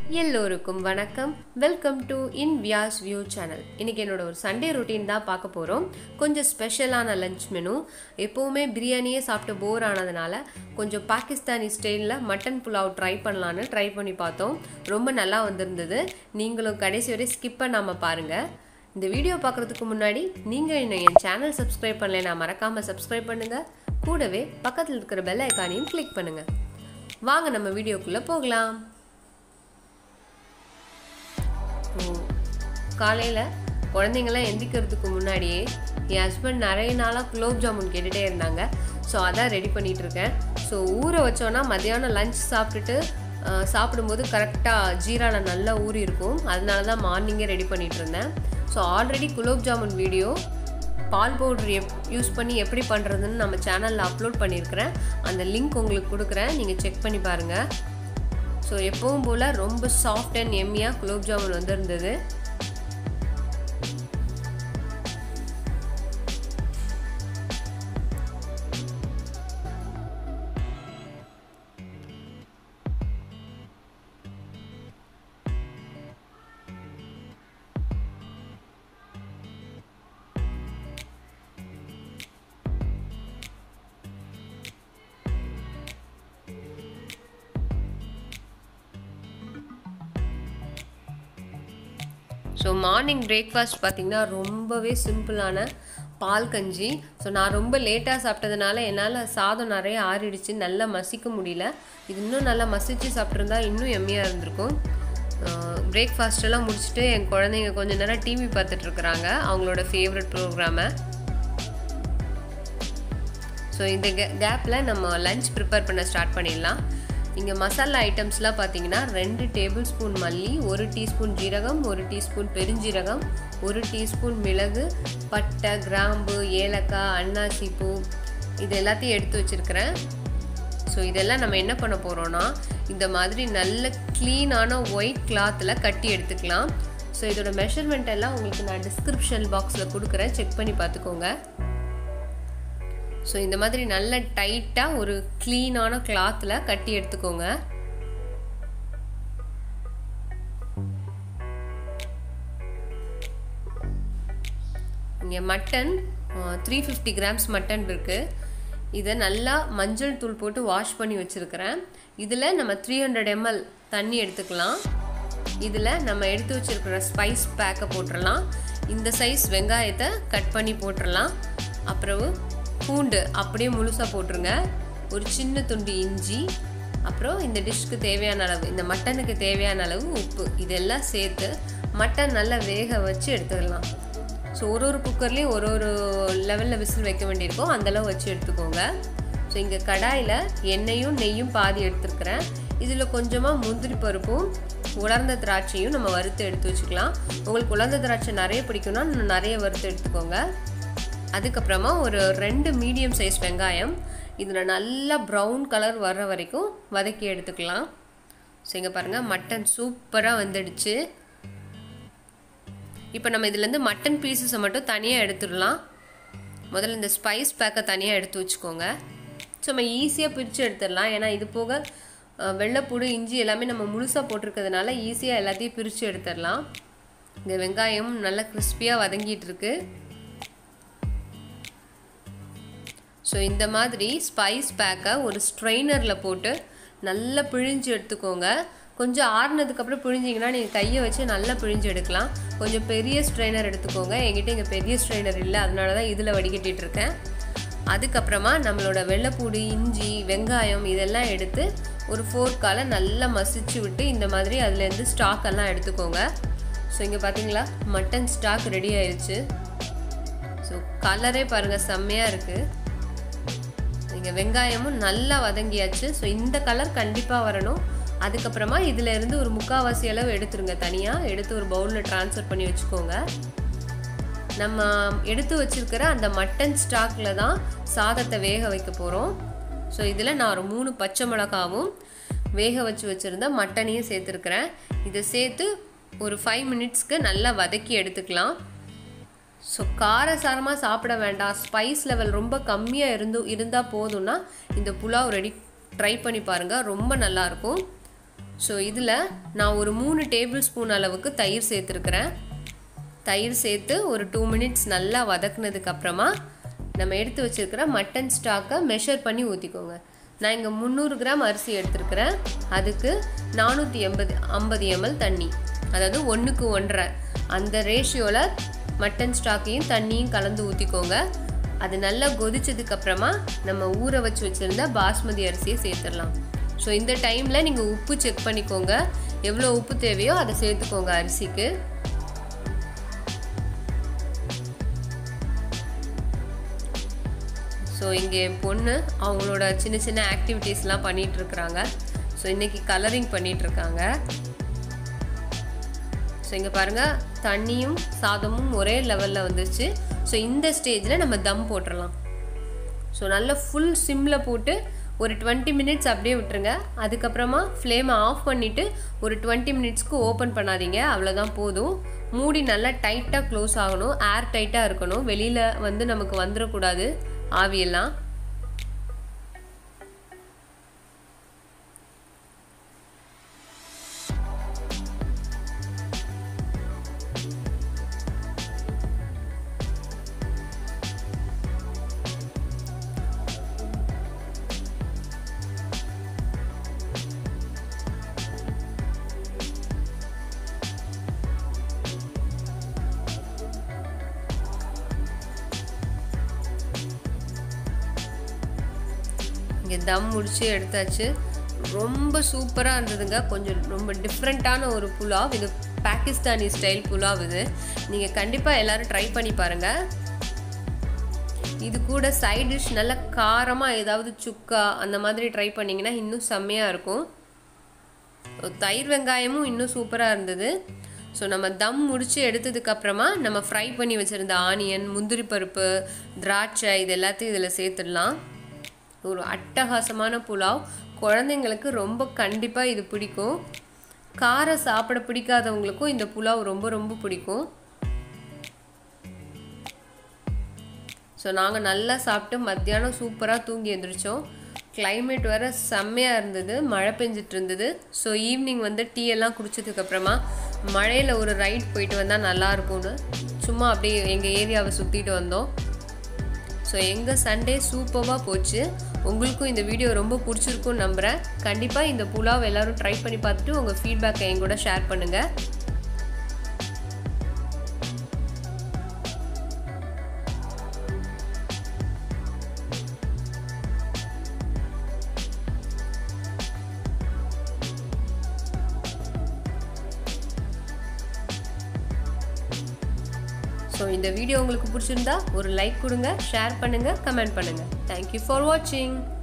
எல்லோருக்கும் வணக்கம் welcome to in Vyas view channel இன்னைக்கு என்னோட ஒரு சண்டே ரொட்டீன் தான் பார்க்க போகிறோம் கொஞ்சம் ஸ்பெஷலான லஞ்ச் மெனு எப்போவுமே பிரியாணியே சாப்பிட்டு போர் ஆனதுனால கொஞ்சம் பாகிஸ்தானி ஸ்டைலில் மட்டன் புலாவ் ட்ரை பண்ணலான்னு ட்ரை பண்ணி பார்த்தோம் ரொம்ப நல்லா வந்திருந்தது நீங்களும் கடைசி வரை ஸ்கிப் பண்ணாமல் பாருங்கள் இந்த வீடியோ பார்க்குறதுக்கு முன்னாடி நீங்கள் இன்னும் என் சேனல் சப்ஸ்கிரைப் பண்ணலைன்னா மறக்காமல் சப்ஸ்கிரைப் பண்ணுங்கள் கூடவே பக்கத்தில் இருக்கிற பெல் ஐக்கானையும் கிளிக் பண்ணுங்கள் வாங்க நம்ம வீடியோக்குள்ளே போகலாம் காலையில் குழந்தைங்களாம் எந்திக்கிறதுக்கு முன்னாடியே என் ஹஸ்பண்ட் நிறைய நாளாக குலோப் ஜாமுன் கேட்டுகிட்டே இருந்தாங்க ஸோ அதான் ரெடி பண்ணிகிட்டு இருக்கேன் ஸோ ஊற வச்சோன்னா மத்தியானம் லஞ்ச் சாப்பிட்டுட்டு அஹ், சாப்பிடும்போது கரெக்டாக ஜீராவில் நல்லா ஊறி இருக்கும் அதனால தான் மார்னிங்கே ரெடி பண்ணிகிட்டு இருந்தேன் so already gulab jamun video பால் பவுடர் எப் யூஸ் பண்ணி எப்படி பண்ணுறதுன்னு நம்ம சேனலில் அப்லோட் பண்ணியிருக்கிறேன் அந்த லிங்க் உங்களுக்கு கொடுக்குறேன் நீங்கள் செக் பண்ணி பாருங்கள் ஸோ எப்பவும் போல் ரொம்ப சாஃப்ட் அண்ட் எம்மியாக குலோப் ஜாமுன் வந்திருந்தது ஸோ மார்னிங் பிரேக்ஃபாஸ்ட் பார்த்திங்கன்னா ரொம்பவே சிம்பிளான பால் கஞ்சி ஸோ நான் ரொம்ப லேட்டாக சாப்பிட்டதுனால என்னால் சாதம் நிறைய ஆறிடுச்சு நல்லா மசிக்க முடியல இது இன்னும் நல்லா மசிச்சு சாப்பிட்ருந்தா இன்னும் எம்மியாக இருந்திருக்கும் பிரேக்ஃபாஸ்ட்டெல்லாம் முடிச்சுட்டு என் குழந்தைங்க கொஞ்ச நேரம் டிவி பார்த்துட்ருக்குறாங்க அவங்களோட ஃபேவரட் ப்ரோக்ராமை ஸோ இந்த கே கேப்பில் நம்ம லஞ்ச் ப்ரிப்பேர் பண்ண ஸ்டார்ட் பண்ணிடலாம் இங்கே மசாலா ஐட்டம்ஸ்லாம் பார்த்தீங்கன்னா ரெண்டு டேபிள் ஸ்பூன் மல்லி ஒரு டீஸ்பூன் ஜீரகம் ஒரு டீஸ்பூன் பெருஞ்சீரகம் ஒரு டீஸ்பூன் மிளகு பட்டை கிராம்பு ஏலக்காய் அன்னாசி பூ இது எல்லாத்தையும் எடுத்து வச்சுருக்கிறேன் ஸோ இதெல்லாம் நம்ம என்ன பண்ண போகிறோன்னா இந்த மாதிரி நல்ல க்ளீனான ஒயிட் கிளாத்தில் கட்டி எடுத்துக்கலாம் ஸோ இதோட மெஷர்மெண்ட் எல்லாம் உங்களுக்கு நான் டிஸ்கிரிப்ஷன் பாக்ஸில் கொடுக்குறேன் செக் பண்ணி பார்த்துக்கோங்க ஸோ இந்த மாதிரி நல்ல டைட்டாக ஒரு க்ளீனான கிளாத்தில் கட்டி எடுத்துக்கோங்க இங்கே mutton three fifty grams mutton இருக்குது இதை நல்லா மஞ்சள் தூள் போட்டு வாஷ் பண்ணி வச்சுருக்கிறேன் இதில் நம்ம த்ரீ ஹண்ட்ரட் எம்எல் தண்ணி எடுத்துக்கலாம் இதில் நம்ம எடுத்து வச்சுருக்கிற ஸ்பைஸ் பேக்கை போட்டுடலாம் இந்த சைஸ் வெங்காயத்தை கட் பண்ணி போட்டுடலாம் அப்புறம் பூண்டு அப்படியே முழுசாக போட்டுருங்க ஒரு சின்ன துண்டு இஞ்சி அப்புறம் இந்த டிஷ்க்கு தேவையான அளவு இந்த மட்டனுக்கு தேவையான அளவு உப்பு இதெல்லாம் சேர்த்து மட்டன் நல்லா வேக வச்சு எடுத்துக்கலாம் ஸோ ஒரு ஒரு குக்கர்லேயும் ஒரு ஒரு லெவலில் விசில் வைக்க வேண்டியிருக்கும் அந்தளவு வச்சு எடுத்துக்கோங்க ஸோ இங்கே கடாயில் எண்ணெயும் நெய்யும் பாதி எடுத்துருக்கிறேன் இதில் கொஞ்சமாக முந்திரி பருப்பும் உலர்ந்த திராட்சையும் நம்ம வறுத்து எடுத்து வச்சுக்கலாம் உங்களுக்கு உலர்ந்த திராட்சை நிறைய பிடிக்கும்னா இன்னும் நிறைய வறுத்து எடுத்துக்கோங்க அதுக்கப்புறமா ஒரு ரெண்டு மீடியம் சைஸ் வெங்காயம் இதில் நல்லா ப்ரௌன் கலர் வர்ற வரைக்கும் வதக்கி எடுத்துக்கலாம் ஸோ இங்கே பாருங்கள் மட்டன் சூப்பராக வந்துடுச்சு இப்போ நம்ம இதுலேருந்து மட்டன் பீசஸை மட்டும் தனியாக எடுத்துடலாம் முதல்ல இந்த ஸ்பைஸ் பேக்கை தனியாக எடுத்து வச்சுக்கோங்க ஸோ நம்ம ஈஸியாக பிரித்து எடுத்துடலாம் ஏன்னா இது போக அஹ், வெள்ளைப்பூடு இஞ்சி எல்லாமே நம்ம முழுசாக போட்டிருக்கிறதுனால ஈஸியாக எல்லாத்தையும் பிரித்து எடுத்துடலாம் இந்த வெங்காயம் நல்லா கிறிஸ்பியாக வதங்கிட்டு இருக்கு ஸோ இந்த மாதிரி ஸ்பைஸ் பேக்கை ஒரு ஸ்ட்ரெயினரில் போட்டு நல்லா பிழிஞ்சு எடுத்துக்கோங்க கொஞ்சம் ஆறுனதுக்கப்புறம் பிழிஞ்சிங்கன்னா நீங்கள் கையை வச்சு நல்லா பிழிஞ்சு எடுக்கலாம் கொஞ்சம் பெரிய ஸ்ட்ரெயினர் எடுத்துக்கோங்க என்கிட்ட இங்கே பெரிய ஸ்ட்ரெயினர் இல்லை அதனால தான் இதில் வடிகட்டிட்டு இருக்கேன் அதுக்கப்புறமா நம்மளோட வெள்ளைப்பூடு இஞ்சி வெங்காயம் இதெல்லாம் எடுத்து ஒரு ஃபோர்க்கால் நல்லா மசிச்சு விட்டு இந்த மாதிரி அதுலேருந்து ஸ்டாக் எல்லாம் எடுத்துக்கோங்க ஸோ இங்கே பார்த்தீங்களா மட்டன் ஸ்டாக் ரெடி ஆயிடுச்சு ஸோ கலரே பாருங்கள் செம்மையாக இருக்குது இங்கே வெங்காயமும் நல்லா வதங்கியாச்சு ஸோ இந்த கலர் கண்டிப்பாக வரணும் அதுக்கப்புறமா இதில் இருந்து ஒரு முக்கால்வாசி அளவு எடுத்துருங்க தனியாக எடுத்து ஒரு பவுலில் ட்ரான்ஸ்ஃபர் பண்ணி வச்சுக்கோங்க நம்ம எடுத்து வச்சிருக்கிற அந்த மட்டன் ஸ்டாக்கில் தான் சாதத்தை வேக வைக்க போகிறோம் ஸோ இதில் நான் ஒரு மூணு பச்சை மிளகாவும் வேக வச்சு வச்சுருந்த மட்டனையும் சேர்த்துருக்கிறேன் இதை சேர்த்து ஒரு ஃபைவ் மினிட்ஸ்க்கு நல்லா வதக்கி எடுத்துக்கலாம் ஸோ காரசாரமாக சாப்பிட வேண்டாம் ஸ்பைஸ் லெவல் ரொம்ப கம்மியாக இருந்து இருந்தால் போதும்னா இந்த புலாவ் ரெடி ட்ரை பண்ணி பாருங்கள் ரொம்ப நல்லாயிருக்கும் ஸோ இதில் நான் ஒரு மூணு டேபிள் ஸ்பூன் அளவுக்கு தயிர் சேர்த்துருக்குறேன் தயிர் சேர்த்து ஒரு டூ மினிட்ஸ் நல்லா வதக்குனதுக்கு அப்புறமா நம்ம எடுத்து வச்சிருக்கிற மட்டன் ஸ்டாக்கை மெஷர் பண்ணி ஊற்றிக்கோங்க நான் இங்கே முந்நூறு கிராம் அரிசி எடுத்துருக்கிறேன் அதுக்கு நானூற்றி எண்பது ஐம்பது எம்எல் தண்ணி அதாவது ஒன்றுக்கு ஒன்றரை அந்த ரேஷியோவில் மட்டன் ஸ்டாக்கையும் தண்ணியும் கலந்து ஊற்றிக்கோங்க அது நல்லா கொதிச்சதுக்கு அப்புறமா நம்ம ஊற வச்சு வச்சுருந்த பாஸ்மதி அரிசியை சேர்த்துடலாம் ஸோ இந்த டைமில் நீங்கள் உப்பு செக் பண்ணிக்கோங்க எவ்வளோ உப்பு தேவையோ அதை சேர்த்துக்கோங்க அரிசிக்கு ஸோ இங்கே என் பொண்ணு அவங்களோட சின்ன சின்ன ஆக்டிவிட்டீஸ்லாம் பண்ணிகிட்ருக்குறாங்க ஸோ இன்றைக்கி கலரிங் பண்ணிகிட்ருக்காங்க ஸோ இங்கே பாருங்கள் தண்ணியும் சாதமும் ஒரே லெவலில் வந்துருச்சு ஸோ இந்த ஸ்டேஜில் நம்ம தம் போட்டுடலாம் ஸோ நல்லா ஃபுல் சிம்மில் போட்டு ஒரு டுவெண்ட்டி மினிட்ஸ் அப்படியே விட்டுருங்க அதுக்கப்புறமா ஃப்ளேமை ஆஃப் பண்ணிவிட்டு ஒரு டுவெண்ட்டி மினிட்ஸ்க்கு ஓப்பன் பண்ணாதீங்க அவ்வளோதான் போதும் மூடி நல்லா டைட்டாக க்ளோஸ் ஆகணும் ஏர் டைட்டாக இருக்கணும் வெளியில் வந்து நமக்கு வந்துடக்கூடாது ஆவியெல்லாம் இங்கே தம் முடிச்சு எடுத்தாச்சு ரொம்ப சூப்பராக இருந்ததுங்க கொஞ்சம் ரொம்ப டிஃப்ரெண்ட்டான ஒரு புலாவ் இது பாகிஸ்தானி ஸ்டைல் புலாவ் இது நீங்கள் கண்டிப்பாக எல்லோரும் ட்ரை பண்ணி பாருங்கள் இது கூட சைட் டிஷ் நல்ல காரமாக ஏதாவது சுக்கா அந்த மாதிரி ட்ரை பண்ணிங்கன்னா இன்னும் செம்மையாக இருக்கும் தயிர் வெங்காயமும் இன்னும் சூப்பராக இருந்தது ஸோ நம்ம தம் முடித்து எடுத்ததுக்கப்புறமா நம்ம ஃப்ரை பண்ணி வச்சுருந்த ஆனியன் முந்திரி பருப்பு திராட்சை இது எல்லாத்தையும் இதில் சேர்த்துடலாம் ஒரு அட்டகாசமான புலாவ் குழந்தைங்களுக்கு ரொம்ப கண்டிப்பாக இது பிடிக்கும் காரம் சாப்பிட பிடிக்காதவங்களுக்கும் இந்த புலாவ் ரொம்ப ரொம்ப பிடிக்கும் ஸோ நாங்கள் நல்லா சாப்பிட்டு மத்தியானம் சூப்பராக தூங்கி எழுந்திரிச்சோம் கிளைமேட் வேறு செம்மையாக இருந்தது மழை பெஞ்சிட்டு இருந்தது ஸோ ஈவினிங் வந்து டீ எல்லாம் குடிச்சதுக்கப்புறமா மழையில் ஒரு ரைட் போயிட்டு வந்தால் நல்லாயிருக்கும்னு சும்மா அப்படியே எங்கள் ஏரியாவை சுற்றிட்டு வந்தோம் ஸோ எங்கள் சண்டே சூப்பராக போச்சு உங்களுக்கும் இந்த வீடியோ ரொம்ப பிடிச்சிருக்கும்னு நம்புகிறேன் கண்டிப்பாக இந்த புலாவ் எல்லோரும் ட்ரை பண்ணி பார்த்துட்டு உங்கள் ஃபீட்பேக்கை என் கூட ஷேர் பண்ணுங்கள் ஸோ இந்த வீடியோ உங்களுக்கு பிடிச்சிருந்தா ஒரு லைக் கொடுங்க ஷேர் பண்ணுங்கள் கமெண்ட் பண்ணுங்கள் தேங்க்யூ ஃபார் வாட்சிங்